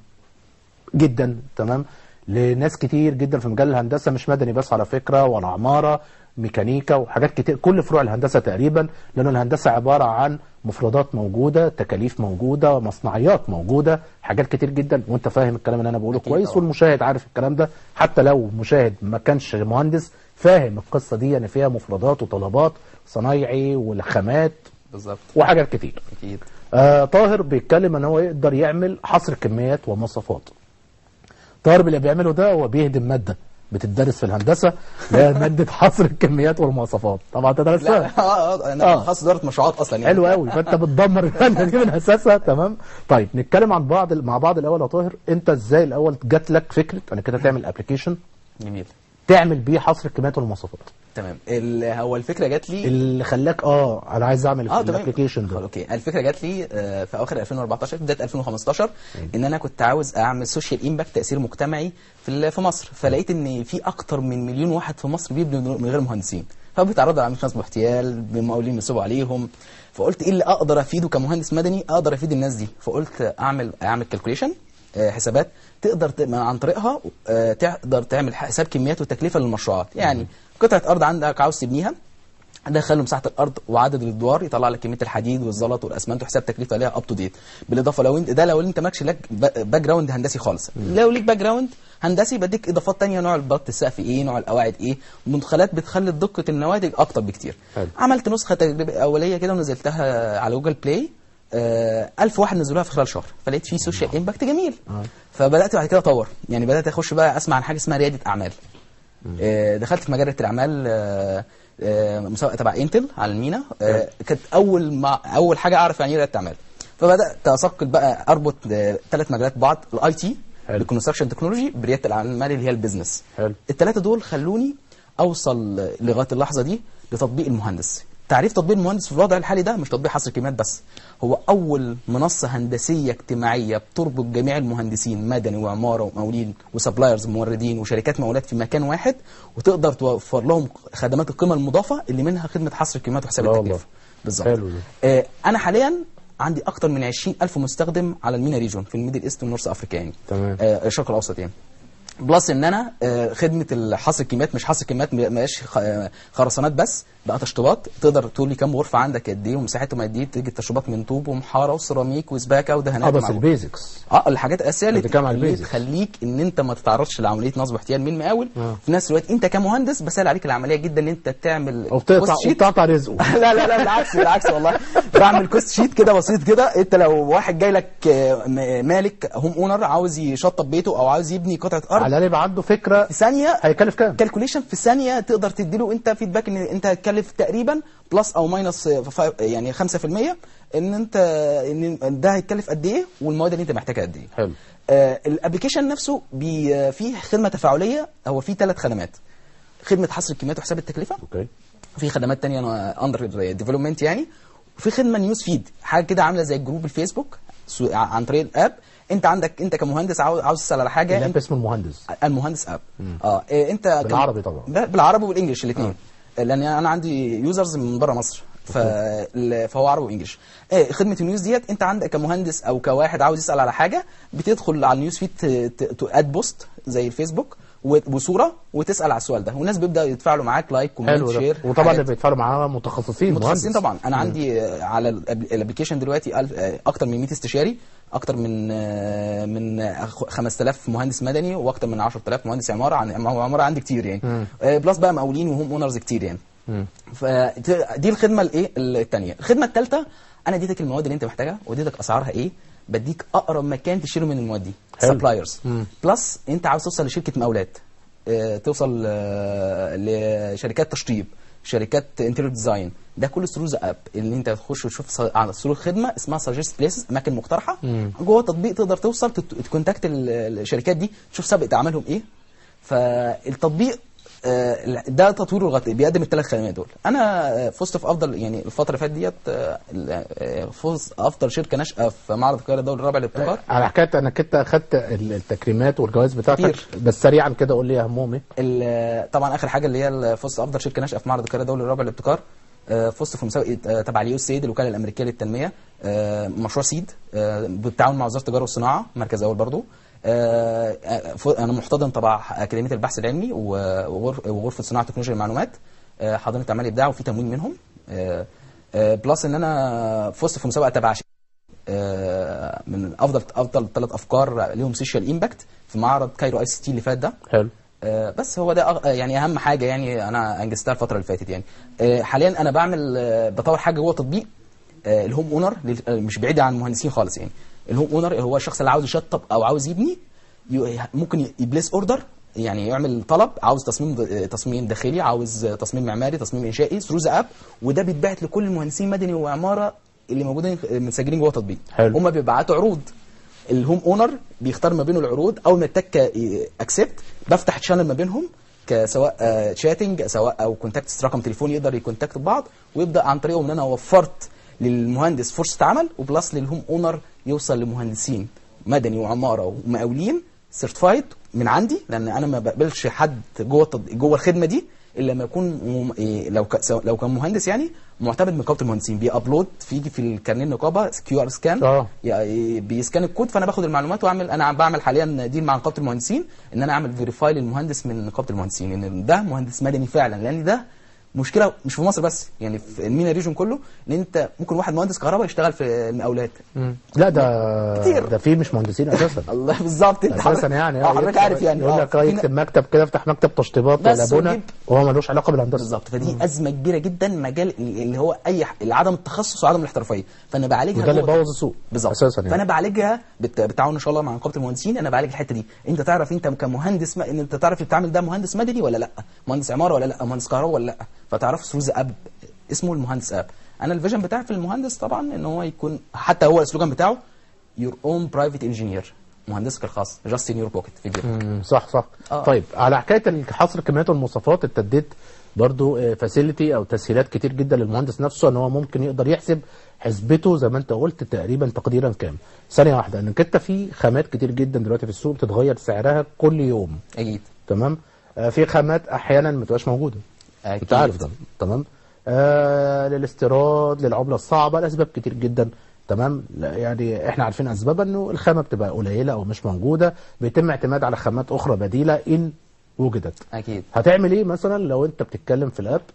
جدا تمام لناس كتير جدا في مجال الهندسه مش مدني بس على فكره ولا عماره ميكانيكا وحاجات كتير كل فروع الهندسه تقريبا لان الهندسه عباره عن مفردات موجوده تكاليف موجوده مصنعيات موجوده حاجات كتير جدا وانت فاهم الكلام اللي انا بقوله أكيد كويس طبعا. والمشاهد عارف الكلام ده حتى لو مشاهد ما كانش مهندس فاهم القصه دي ان فيها مفردات وطلبات صنايعي والخامات بالظبط وحاجات كتير اكيد آه طاهر بيتكلم ان هو يقدر يعمل حصر كميات ومواصفات طاهر اللي بيعمله ده هو بيهدم ماده بتدرس في الهندسه اللي هي ماده حصر الكميات والمواصفات طبعا انت لا درستها اه اه انا آه. خاص اداره مشروعات اصلا يعني حلو قوي فانت بتدمر الماده دي من اساسها تمام طيب نتكلم عن بعض مع بعض الاول يا طاهر انت ازاي الاول جات لك فكره انك كده تعمل ابلكيشن جميل تعمل بيه حصر الكميات والمواصفات تمام ال- هو الفكره جات لي اللي خلاك اه انا عايز اعمل اه تمام الابلكيشن خلاص، ده اوكي الفكره جات لي آه، في اواخر 2014 بدايه 2015 ان انا كنت عاوز اعمل سوشيال امباكت تاثير مجتمعي في ال- في مصر فلقيت ان في اكتر من مليون واحد في مصر بيبنوا من غير مهندسين فبيتعرضوا على ناس باحتيال بمقاولين بيصيبوا عليهم فقلت ايه اللي اقدر افيده كمهندس مدني اقدر افيد الناس دي فقلت اعمل اعمل كالكوليشن حسابات تقدر ت- عن طريقها آه، تقدر تعمل حساب كميات وتكلفه للمشروعات يعني قطعه ارض عندك عاوز تبنيها دخل له مساحه الارض وعدد الادوار يطلع لك كميه الحديد والزلط والاسمنت وحساب تكلفه عليها اب تو ديت بالاضافه لو انت ده لو انت مالكش لك باك جراوند هندسي خالص لو ليك باك جراوند هندسي بديك اضافات تانية نوع البط السقف ايه نوع القواعد ايه مدخلات بتخلي دقه النواتج اكتر بكتير حلو. عملت نسخه تجريبيه اوليه كده ونزلتها على جوجل بلاي آه، ألف واحد نزلوها في خلال شهر فلقيت فيه سوشيال امباكت جميل فبدات بعد كده اطور يعني بدات اخش بقى اسمع عن حاجه اسمها رياده اعمال آه، دخلت في مجال رياده الاعمال آه، آه، مسابقه تبع انتل على المينا آه، كانت اول ما اول حاجه اعرف يعني ايه رياده اعمال فبدات اثقل بقى اربط ثلاث مجالات ببعض الاي تي حلو. الكونستراكشن تكنولوجي برياده الاعمال اللي هي البيزنس حلو. الثلاثه دول خلوني اوصل لغايه اللحظه دي لتطبيق المهندس تعريف تطبيق المهندس في الوضع الحالي ده مش تطبيق حصر كميات بس هو اول منصه هندسيه اجتماعيه بتربط جميع المهندسين مدني وعماره ومقاولين وسبلايرز موردين وشركات مقاولات في مكان واحد وتقدر توفر لهم خدمات القيمه المضافه اللي منها خدمه حصر الكميات وحساب لا والله. التكلفه بالظبط حلو ده. آه انا حاليا عندي اكتر من 20 الف مستخدم على المينا ريجون في الميدل ايست والنورث افريكا يعني تمام. آه الشرق الاوسط يعني بلس ان انا آه، خدمه الحصر الكميات مش حصر كميات ما بقاش خ- آه، خرسانات بس بقى تشطيبات تقدر تقول لي كام غرفه عندك قد ايه ومساحتهم قد ايه تيجي التشطيبات من طوب ومحاره وسيراميك وسباكه ودهانات اه بس ومعجون. البيزكس اه الحاجات الاساسيه اللي بتتكلم عن اللي البيزكس. تخليك ان انت ما تتعرضش لعمليه نصب واحتيال من المقاول آه. في نفس الوقت انت كمهندس بسهل عليك العمليه جدا ان انت تعمل وبتقطع بوست شيت. وبتقطع رزقه لا لا لا بالعكس بالعكس والله بعمل كوست شيت كده بسيط كده انت لو واحد جاي لك آه، م- مالك هوم اونر عاوز يشطب بيته او عاوز يبني قطعه ارض على الاقل يبقى عنده فكره في ثانيه هيكلف كام كالكوليشن في ثانيه تقدر تديله انت فيدباك ان انت هتكلف تقريبا بلس او ماينس يعني 5% ان انت ان ده هيتكلف قد ايه والمواد اللي انت محتاجها قد ايه حلو آه الابلكيشن نفسه بي آه، فيه خدمه تفاعليه هو فيه ثلاث خدمات خدمه حصر الكميات وحساب التكلفه اوكي في خدمات تانية اندر ديفلوبمنت يعني وفي خدمه نيوز فيد حاجه كده عامله زي جروب الفيسبوك سو- عن طريق الاب انت عندك انت كمهندس عاوز عاوز تسال على حاجه الاب انت اسمه المهندس المهندس اب اه إيه، انت كم- بالعربي طبعا. ب- بالعربي والانجلش الاثنين لان انا عندي يوزرز من بره مصر فال- فهو عربي وانجلش آه، خدمه النيوز ديت انت عندك كمهندس او كواحد عاوز يسال على حاجه بتدخل على النيوز فيد اد بوست زي الفيسبوك و- وصوره وتسال على السؤال ده والناس بيبداوا يتفاعلوا معاك لايك كومنت حلو ده شير وطبعا حاجات. اللي بيتفاعلوا معاه متخصصين متخصصين مهندس. طبعا انا مم. عندي آه، على الأب- الابلكيشن دلوقتي ألف- آه، اكتر من 100 استشاري اكتر من آه، من آه، خ- 5000 مهندس مدني واكتر من 10000 مهندس عماره عن عماره عندي كتير يعني مم. آه، بلس بقى مقاولين وهوم اونرز كتير يعني مم. فدي الخدمه الايه الثانيه الخدمه الثالثه انا اديتك المواد اللي انت محتاجها واديتك اسعارها ايه بديك اقرب مكان تشتري من المواد دي حلو. سبلايرز مم. بلس انت عاوز توصل لشركه مقاولات آه، توصل آه، لشركات تشطيب شركات انتيريور ديزاين ده كله ثرو ذا اب اللي انت تخش وتشوف ص- على ثرو خدمه اسمها سجست بليسز اماكن مقترحه مم. جوه التطبيق تقدر توصل تت- تكونتاكت ال- الشركات دي تشوف سابقه اعمالهم ايه فالتطبيق آه، ده تطوير لغتي بيقدم الثلاث خدمات دول انا آه، فزت في افضل يعني الفتره اللي فاتت ديت آه، آه، فوز افضل شركه ناشئه في معرض القاهره الدولي الرابع للابتكار على حكايه انك انت اخدت ال- التكريمات والجوائز بتاعتك كتير. بس سريعا كده قول لي اهمهم ايه ال- طبعا اخر حاجه اللي هي فزت افضل شركه ناشئه في معرض القاهره الدولي الرابع للابتكار آه، فزت في مسابقه آه، تبع اليو سيد الوكاله الامريكيه للتنميه آه، مشروع سيد آه، بالتعاون مع وزاره التجاره والصناعه مركز اول برضو آه، آه، ف- انا محتضن تبع اكاديميه البحث العلمي و- وغرف- وغرفه صناعه تكنولوجيا المعلومات آه، حاضنه اعمال ابداع وفي تمويل منهم آه، آه، بلس ان انا فزت في مسابقه تبع ش- آه، من افضل افضل ثلاث افكار ليهم سوشيال امباكت في معرض كايرو اي سي تي اللي فات ده حلو آه، بس هو ده أغ- يعني اهم حاجه يعني انا انجزتها الفتره اللي فاتت يعني آه، حاليا انا بعمل آه، بطور حاجه جوه تطبيق آه، الهوم اونر لل- آه، مش بعيد عن المهندسين خالص يعني الهوم اونر هو الشخص اللي عاوز يشطب او عاوز يبني ي- ممكن يبليس اوردر يعني يعمل طلب عاوز تصميم د- تصميم داخلي عاوز تصميم معماري تصميم انشائي ثرو ذا اب وده بيتبعت لكل المهندسين مدني وعماره اللي موجودين متسجلين جوه التطبيق حلو. هم بيبعتوا عروض الهوم اونر بيختار ما بينه العروض اول ما التك اكسبت بفتح تشانل ما بينهم كسواء شاتنج سواء او كونتاكت رقم تليفون يقدر يكونتاكت بعض ويبدا عن طريقهم ان انا وفرت للمهندس فرصه عمل وبلس للهوم اونر يوصل لمهندسين مدني وعماره ومقاولين سيرتفايد من عندي لان انا ما بقبلش حد جوه التط- جوه الخدمه دي الا لما يكون مم... إيه لو ك... سواء- لو كان مهندس يعني معتمد من نقابه المهندسين بيابلود في في الكارنيه النقابه كيو ار سكان اه يعني بيسكان الكود فانا باخد المعلومات واعمل انا بعمل حاليا ديل مع نقابه المهندسين ان انا اعمل فيريفاي للمهندس من نقابه المهندسين ان ده مهندس مدني فعلا لان ده مشكله مش في مصر بس يعني في المينا ريجون كله ان انت ممكن واحد مهندس كهرباء يشتغل في المقاولات مم. لا ده كتير. ده في مش مهندسين اساسا الله بالظبط انت اساسا حضرتك- يعني اه حضرتك عارف يعني يقول اه لك اه في يكتب مكتب كده افتح مكتب تشطيبات بس ولا بنا ويجيب- وهو ملوش علاقه بالهندسه بالظبط فدي ازمه كبيره جدا مجال اللي هو اي ح- عدم التخصص وعدم الاحترافيه فانا بعالجها وده اللي جوه- بوظ السوق بالظبط اساسا يعني فانا بعالجها بالت- بالتعاون ان شاء الله مع نقابه المهندسين انا بعالج الحته دي انت تعرف انت كمهندس ما ان انت تعرف التعامل ده مهندس مدني ولا لا مهندس عماره ولا لا مهندس كهرباء ولا لا فتعرف ثرو اب اسمه المهندس اب انا الفيجن بتاعي في المهندس طبعا ان هو يكون حتى هو السلوجان بتاعه يور اون برايفت انجينير مهندسك الخاص جاست ان يور بوكيت في جيبك مم، صح صح آه. طيب على حكايه حصر الكميات والمواصفات انت اديت برضو فاسيلتي او تسهيلات كتير جدا للمهندس نفسه ان هو ممكن يقدر يحسب حسبته زي ما انت قلت تقريبا تقديرا كام ثانيه واحده انك انت في خامات كتير جدا دلوقتي في السوق بتتغير سعرها كل يوم اكيد تمام آه في خامات احيانا ما تبقاش موجوده اكيد انت عارف ده تمام آه للاستيراد للعمله الصعبه لاسباب كتير جدا تمام لا، يعني احنا عارفين اسبابها انه الخامه بتبقى قليله او مش موجوده بيتم اعتماد على خامات اخرى بديله ان وجدت اكيد هتعمل ايه مثلا لو انت بتتكلم في الاب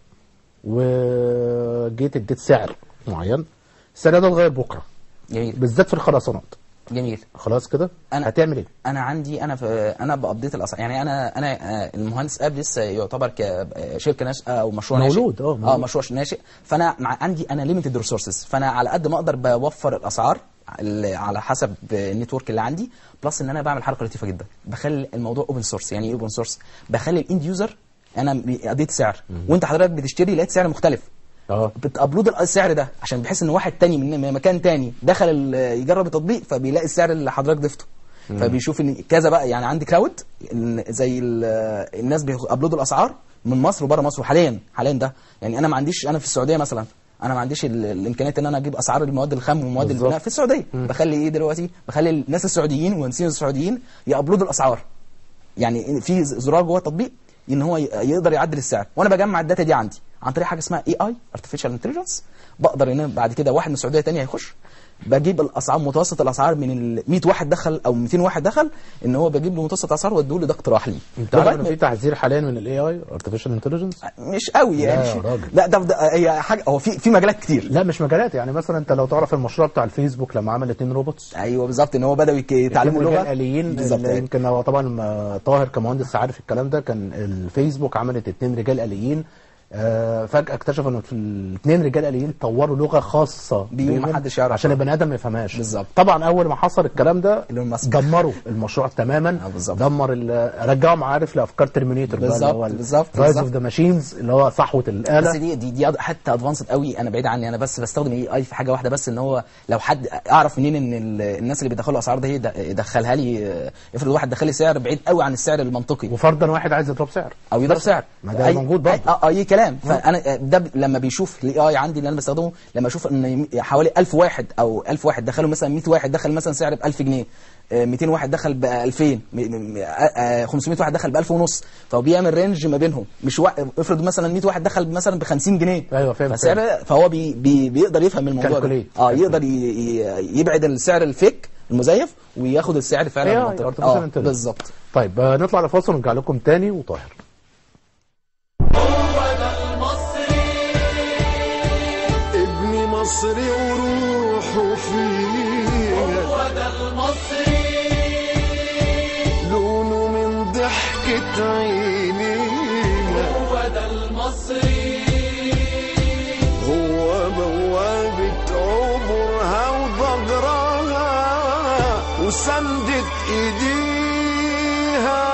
وجيت اديت سعر معين السعر ده اتغير بكره جميل بالذات في الخرسانات جميل خلاص كده أنا- هتعمل ايه انا عندي انا في انا بابديت الاسعار يعني انا انا آه، المهندس اب لسه يعتبر كشركه ناشئه او مشروع مولود، ناشئ اه، اه مولود. مشروع ناشئ فانا مع عندي انا ليميتد ريسورسز فانا على قد ما اقدر بوفر الاسعار ال- على حسب النتورك اللي عندي بلس ان انا بعمل حركه لطيفه جدا بخلي الموضوع اوبن سورس يعني ايه اوبن سورس بخلي الاند يوزر انا اديت سعر وانت حضرتك بتشتري لقيت سعر مختلف اه بتابلود السعر ده عشان بحيث ان واحد تاني من من مكان تاني دخل ال- يجرب التطبيق فبيلاقي السعر اللي حضرتك ضفته فبيشوف ان كذا بقى يعني عندي كراود إن زي ال- الناس بيابلودوا الاسعار من مصر وبره مصر حاليا حاليا ده يعني انا ما عنديش انا في السعوديه مثلا انا ما عنديش ال- الامكانيات ان انا اجيب اسعار المواد الخام ومواد بالظبط. البناء في السعوديه بخلي ايه دلوقتي بخلي الناس السعوديين والمهندسين السعوديين يابلودوا الاسعار يعني في زرار جوه التطبيق ان هو ي- يقدر يعدل السعر وانا بجمع الداتا دي عندي عن طريق حاجه اسمها اي اي ارتفيشال انتليجنس بقدر ان أنا بعد كده واحد من السعوديه تاني هيخش بجيب الاسعار متوسط الاسعار من ال 100 واحد دخل او 200 واحد دخل ان هو بجيب له متوسط اسعار واديه له ده اقتراح ليه انت عارف لغاية ان ما- في تحذير حاليا من الاي اي ارتفيشال انتليجنس مش قوي لا يعني يا راجل. لا ده, ده هي حاجه هو في في مجالات كتير لا مش مجالات يعني مثلا انت لو تعرف المشروع بتاع الفيسبوك لما عمل اتنين روبوتس ايوه بالظبط ان هو بداوا يك- يتعلموا اتنين لغه رجال آليين بالظبط اللي يعني. يمكن هو طبعا ما طاهر كمهندس عارف الكلام ده كان الفيسبوك عملت اتنين رجال آليين آه فجأة اكتشفوا ان في الاثنين رجال آليين طوروا لغة خاصة بيهم محدش يعرف. عشان البني ادم ما يفهمهاش بالظبط. طبعا اول ما حصل الكلام ده إيلون ماسك. دمروا المشروع تماما آه، بالظبط. دمر ال- رجعهم عارف لافكار ترمينيتور بالظبط، بالظبط، رايز بالظبط. اوف ذا ماشينز اللي هو صحوة الاله بس دي دي دي حتى ادفانسد قوي انا بعيد عني انا بس بستخدم اي اي في حاجه واحده بس ان هو لو حد اعرف منين ان ال- الناس اللي بيدخلوا اسعار دي يد- يدخلها لي آه، افرض واحد دخل لي سعر بعيد قوي عن السعر المنطقي وفرضا واحد عايز يضرب سعر او يضرب سعر ما ده موجود برضه. اه آه، اي كلام فانا آه، ده ب- لما بيشوف الاي اي عندي اللي انا بستخدمه لما اشوف ان حوالي 1000 واحد او 1000 واحد دخلوا مثلا 100 واحد دخل مثلا سعر ب 1000 جنيه آه، 200 واحد دخل ب 2000 م- م- آه، 500 واحد دخل ب 1000 ونص فهو بيعمل رينج ما بينهم مش وا... افرض مثلا 100 واحد دخل مثلا ب 50 جنيه ايوه فاهم فسعر فهو بي بي بيقدر يفهم الموضوع ده Calculate. اه يقدر ي... ي- يبعد السعر الفيك المزيف وياخد السعر فعلا AI المنطقي. artificial اه intelligence. بالظبط طيب آه، نطلع لفاصل ونرجع لكم تاني وطاهر ابني مصري وروحه فيه هو ده المصري لونه من ضحكة عينينا هو ده المصري هو بوابة عبرها وضجرها وسندة ايديها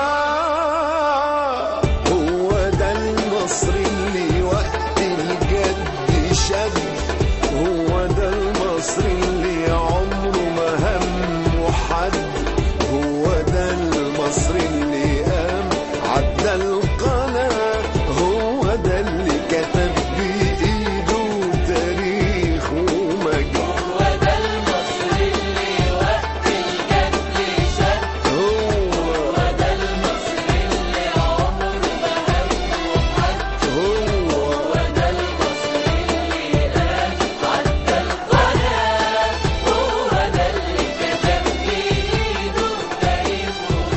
هو ده المصري اللي وقت الجد شد هو ده المصري اللي عمره ما همه حد هو ده المصري اللي قام عدى القناة هو ده اللي كتب بإيده تاريخ ومجد هو ده المصري اللي وقت الجد شد هو ده المصري اللي عمره ما همه حد هو ده المصري اللي قام عدى القناة هو ده اللي كتب بإيده تاريخ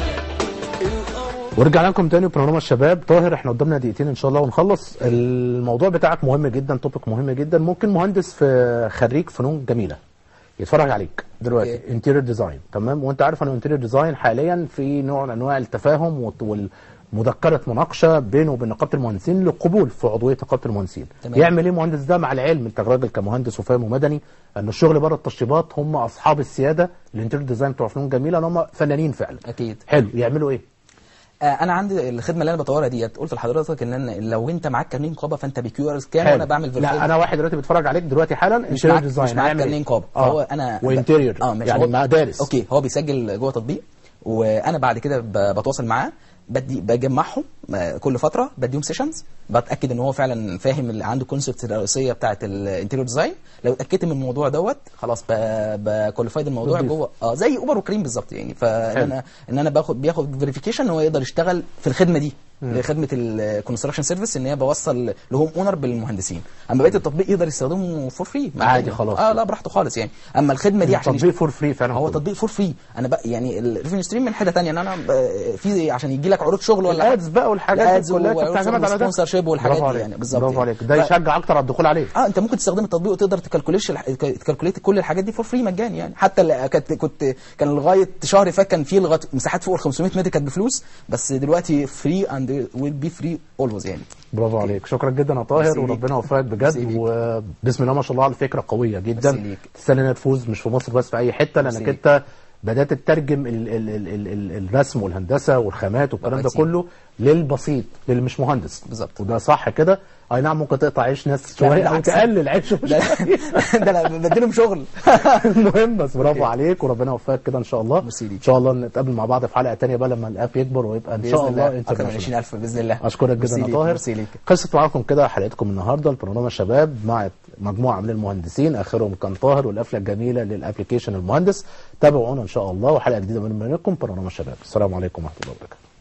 ورجعنا لكم تاني ببرنامج الشباب طاهر احنا قدامنا دقيقتين ان شاء الله ونخلص الموضوع بتاعك مهم جدا توبك مهم جدا ممكن مهندس في خريج فنون جميله يتفرج عليك دلوقتي انتيريور ديزاين تمام وانت عارف ان انتيريور ديزاين حاليا في نوع من انواع التفاهم وت- والمذكره مناقشه بينه وبين نقابه المهندسين للقبول في عضويه نقابه المهندسين تمام. يعمل ايه المهندس ده مع العلم انت راجل كمهندس وفاهم ومدني ان الشغل بره التشطيبات هم اصحاب السياده الانتيريور ديزاين بتوع فنون جميله ان هم فنانين فعلا اكيد حلو يعملوا ايه آه، انا عندي الخدمه اللي انا بطورها ديت قلت لحضرتك ان أنا لو انت معاك كارنيه نقابه فانت بكيو ار سكان حلو. وانا بعمل لا انا واحد دلوقتي بيتفرج عليك دلوقتي حالا مش انتيريور معاك ديزاين مش معاك هيعمل كارنيه إيه؟ نقابه آه. فهو انا وانتيريور اه ماشي يعني هو- مع دارس اوكي هو بيسجل جوه تطبيق وانا بعد كده ب- بتواصل معاه بدي بجمعهم آه، كل فتره بديهم سيشنز بتاكد ان هو فعلا فاهم اللي عنده كونسبت الرئيسيه بتاعه الانتيريور ديزاين لو اتاكدت من الموضوع دوت خلاص بكواليفايد الموضوع بتضيف. جوه اه زي اوبر وكريم بالظبط يعني فان حلو. انا ان انا باخد بياخد فيريفيكيشن ان هو يقدر يشتغل في الخدمه دي مم. خدمه الكونستراكشن سيرفيس ان هي بوصل لهوم اونر بالمهندسين اما بقيه التطبيق يقدر يستخدمه فور فري عادي خلاص. اه لا براحته خالص يعني اما الخدمه دي عشان تطبيق فور فري فعلا هو تطبيق فور فري انا بقى يعني الريفينيو ستريم من حته ثانيه ان انا ب- في عشان يجي لك عروض شغل ولا الادز بقى والحاجات دي كلها انت بتعتمد على ده سبونسر شيب والحاجات برافو دي عليك. يعني بالظبط برافو يعني. عليك ده ف- يشجع اكتر على الدخول عليه اه انت ممكن تستخدم التطبيق وتقدر تكالكوليش الح- تكالكوليت كل الحاجات دي فور فري مجاني يعني حتى اللي كنت كنت كان لغايه شهر فات كان في لغايه مساحات فوق ال 500 متر كانت بفلوس بس دلوقتي فري اند ويل بي فري اولويز يعني برافو عليك شكرا جدا يا طاهر ميرسي ليك. وربنا يوفقك ميرسي بجد ليك. وبسم الله ما شاء الله على فكره قويه ميرسي جدا ليك. تستاهل انها تفوز مش في مصر بس في اي حته ميرسي لانك ليك. انت بدات تترجم ال ال ال ال ال الرسم والهندسه والخامات والكلام ده الله يسلمك. كله للبسيط للي مش مهندس بالظبط. وده صح كده اي نعم ممكن تقطع عيش ناس لا، شويه او بالعكس. تقلل عيشهم ده ده انا بديلهم شغل المهم بس برافو عليك وربنا يوفقك كده ان شاء الله ميرسي ليك. ان شاء الله نتقابل مع بعض في حلقه تانية بقى لما الاب يكبر ويبقى ان شاء باذن الله الله اكتر من international. 20000 باذن الله اشكرك جدا ميرسي يا ليك، طاهر ميرسي ليك خلصت معاكم كده حلقتكم النهارده البرنامج شباب مع مجموعه من المهندسين اخرهم كان طاهر والقفله الجميله للابلكيشن المهندس تابعونا ان شاء الله وحلقه جديده من برنامجكم برنامج شباب السلام عليكم ورحمه الله وبركاته